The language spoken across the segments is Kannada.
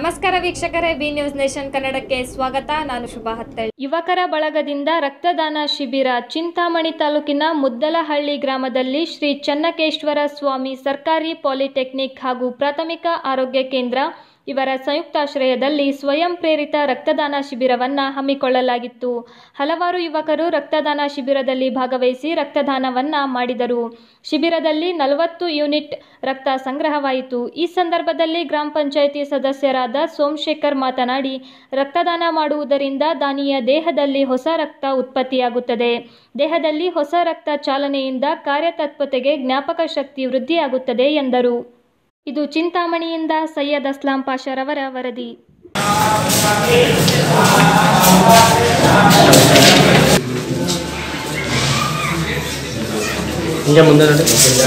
ನಮಸ್ಕಾರ ವೀಕ್ಷಕರೇ ಬಿ ನ್ಯೂಸ್ ನೇಷನ್ ಕನ್ನಡಕ್ಕೆ ಸ್ವಾಗತ ನಾನು ಶುಭಾ ಹತ್ತಳ್ಳಿ ಯುವಕರ ಬಳಗದಿಂದ ರಕ್ತದಾನ ಶಿಬಿರ ಚಿಂತಾಮಣಿ ತಾಲೂಕಿನ ಮುದ್ದಲಹಳ್ಳಿ ಗ್ರಾಮದಲ್ಲಿ ಶ್ರೀ ಚನ್ನಕೇಶ್ವರ ಸ್ವಾಮಿ ಸರ್ಕಾರಿ ಪಾಲಿಟೆಕ್ನಿಕ್ ಹಾಗೂ ಪ್ರಾಥಮಿಕ ಆರೋಗ್ಯ ಕೇಂದ್ರ ಇವರ ಸಂಯುಕ್ತಾಶ್ರಯದಲ್ಲಿ ಸ್ವಯಂ ಪ್ರೇರಿತ ರಕ್ತದಾನ ಶಿಬಿರವನ್ನು ಹಮ್ಮಿಕೊಳ್ಳಲಾಗಿತ್ತು ಹಲವಾರು ಯುವಕರು ರಕ್ತದಾನ ಶಿಬಿರದಲ್ಲಿ ಭಾಗವಹಿಸಿ ರಕ್ತದಾನವನ್ನ ಮಾಡಿದರು ಶಿಬಿರದಲ್ಲಿ ನಲವತ್ತು ಯೂನಿಟ್ ರಕ್ತ ಸಂಗ್ರಹವಾಯಿತು ಈ ಸಂದರ್ಭದಲ್ಲಿ ಗ್ರಾಮ ಪಂಚಾಯಿತಿ ಸದಸ್ಯರಾದ ಸೋಮಶೇಖರ್ ಮಾತನಾಡಿ ರಕ್ತದಾನ ಮಾಡುವುದರಿಂದ ದಾನಿಯ ದೇಹದಲ್ಲಿ ಹೊಸ ರಕ್ತ ಉತ್ಪತ್ತಿಯಾಗುತ್ತದೆ ದೇಹದಲ್ಲಿ ಹೊಸ ರಕ್ತ ಚಾಲನೆಯಿಂದ ಕಾರ್ಯತತ್ಪರತೆಗೆ ಜ್ಞಾಪಕ ಶಕ್ತಿ ವೃದ್ಧಿಯಾಗುತ್ತದೆ ಎಂದರು ಇದು ಚಿಂತಾಮಣಿಯಿಂದ ಸೈಯದ್ ಅಸ್ಲಾಂ ಪಾಷರವರ ವರದಿ ಹಿಂಗೆ ಮುಂದೆ ನೋಡಿ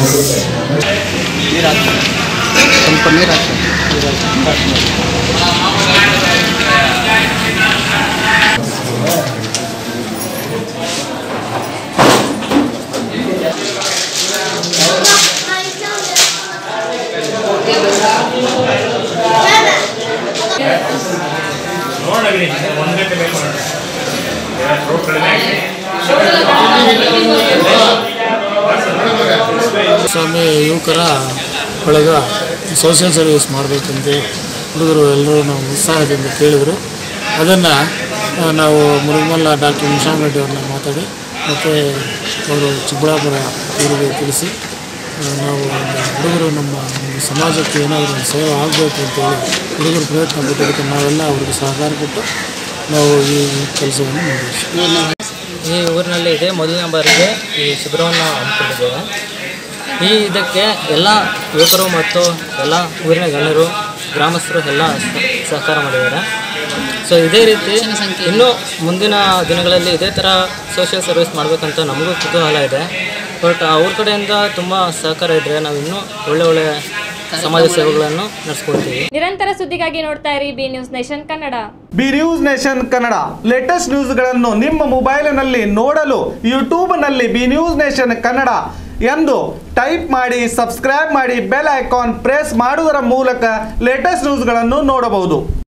ಸ್ವಲ್ಪ ನೀರು ಹಾಕಿ ಸ್ವಾಮಿ ಯುವಕರ ಒಳಗ ಸೋಷಿಯಲ್ ಸರ್ವಿಸ್ ಮಾಡಬೇಕಂತೆ ಹುಡುಗರು ಎಲ್ಲರೂ ನಾವು ಉತ್ಸಾಹದಿಂದ ಕೇಳಿದರು ಅದನ್ನು ನಾವು ಮುರುಗಮಲ್ಲ ಡಾಕ್ಟರ್ ನಿಶಾಂತ್ ರೆಡ್ಡಿ ಅವ್ರನ್ನ ಮಾತಾಡಿ ಮತ್ತು ಅವರು ಚಿಕ್ಕಬಳ್ಳಾಪುರ ಇವರಿಗೆ ತಿಳಿಸಿ ಆ, ನಾವು ಒಂದು ಹುಡುಗರು ನಮ್ಮ ನಮ್ಮ ಸಮಾಜಕ್ಕೆ ಏನಾದರೂ ಒಂದು ಸೇವೆ ಆಗಬೇಕು ಅಂತೇಳಿ ಹುಡುಗರು ಪ್ರಯತ್ನ ಪಟ್ಟಿದ್ದಕ್ಕೆ ನಾವೆಲ್ಲ ಅವ್ರಿಗೆ ಸಹಕಾರ ಕೊಟ್ಟು ನಾವು ಈ ಕೆಲಸವನ್ನು ಮಾಡಿದ್ವಿ ಈ ಊರಿನಲ್ಲಿ ಇದೆ ಮೊದಲನೇ ಬಾರಿಗೆ ಈ ಶಿಬಿರವನ್ನು ಹಮ್ಮಿಕೊಂಡಿದ್ದೇವೆ ಈ ಇದಕ್ಕೆ ಎಲ್ಲ ಯುವಕರು ಮತ್ತು ಎಲ್ಲ ಊರಿನ ಗಣ್ಯರು ಗ್ರಾಮಸ್ಥರು ಎಲ್ಲ ಸ- ಸಹಕಾರ ಮಾಡಿದ್ದಾರೆ ಸೊ ಇದೇ ರೀತಿ ಇನ್ನೂ ಮುಂದಿನ ದಿನಗಳಲ್ಲಿ ಇದೇ ಥರ ಸೋಷಿಯಲ್ ಸರ್ವಿಸ್ ಮಾಡಬೇಕಂತ ನಮಗೂ ಕುತೂಹಲ ಇದೆ ಬಟ್ ಅವ್ರ ಕಡೆಯಿಂದ ತುಂಬ ಸಹಕಾರ ಇದ್ದರೆ ನಾವು ಇನ್ನೂ ಒಳ್ಳೆ ಒಳ್ಳೆ ಸಮಾಜ ಸೇವೆಗಳನ್ನು ನಡೆಸ್ಕೊಳ್ತೀವಿ ನಿರಂತರ ಸುದ್ದಿಗಾಗಿ ನೋಡ್ತಾ ಇರಿ B news nation Kannada B news nation Kannada latest ನ್ಯೂಸ್ಗಳನ್ನು ನಿಮ್ಮ ಮೊಬೈಲಿನಲ್ಲಿ ನೋಡಲು ಯೂಟ್ಯೂಬ್ನಲ್ಲಿ ಬಿ ನ್ಯೂಸ್ ನೇಷನ್ ಕನ್ನಡ ಎಂದು ಟೈಪ್ ಮಾಡಿ ಸಬ್ಸ್ಕ್ರೈಬ್ ಮಾಡಿ ಬೆಲ್ ಐಕಾನ್ ಪ್ರೆಸ್ ಮಾಡುವುದರ ಮೂಲಕ ಲೇಟೆಸ್ಟ್ ನ್ಯೂಸ್ಗಳನ್ನು ನೋಡಬಹುದು